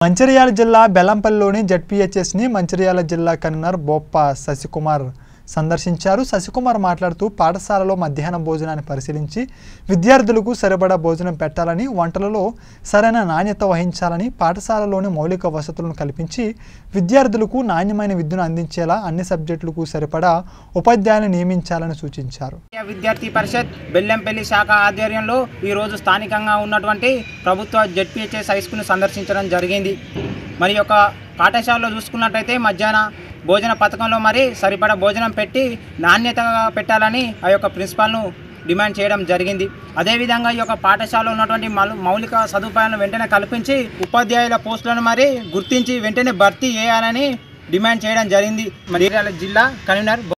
మంచిర్యాల జిల్లా బెల్లంపల్లిలోని జడ్పీహెచ్ఎస్ని మంచిర్యాల జిల్లా కన్వీనర్ బొప్ప శశికుమార్ సందర్శించారు శశికుమార్ మాట్లాడుతూ పాఠశాలలో మధ్యాహ్న భోజనాన్ని పరిశీలించి విద్యార్థులకు సరిపడా భోజనం పెట్టాలని వంటలలో సరైన నాణ్యత వహించాలని పాఠశాలలోని మౌలిక వసతులను కల్పించి విద్యార్థులకు నాణ్యమైన విద్యను అందించేలా అన్ని సబ్జెక్టులకు సరిపడా ఉపాధ్యాయులను నియమించాలని సూచించారు జాతీయ విద్యార్థి పరిషత్ బెల్లంపల్లి శాఖ ఆధ్వర్యంలో ఈరోజు స్థానికంగా ఉన్నటువంటి ప్రభుత్వ జెడ్పీహెచ్ఎస్ హై స్కూల్ను సందర్శించడం జరిగింది మరి యొక్క పాఠశాలలో చూసుకున్నట్టయితే మధ్యాహ్న భోజన పథకంలో మరి సరిపడా భోజనం పెట్టి నాణ్యతగా పెట్టాలని ఆ యొక్క ప్రిన్సిపాల్ను డిమాండ్ చేయడం జరిగింది అదేవిధంగా ఈ యొక్క పాఠశాలలో ఉన్నటువంటి మౌ- మౌలిక సదుపాయాలను వెంటనే కల్పించి ఉపాధ్యాయుల పోస్టులను మరి గుర్తించి వెంటనే భర్తీ చేయాలని డిమాండ్ చేయడం జరిగింది మరి జిల్లా కన్వీనర్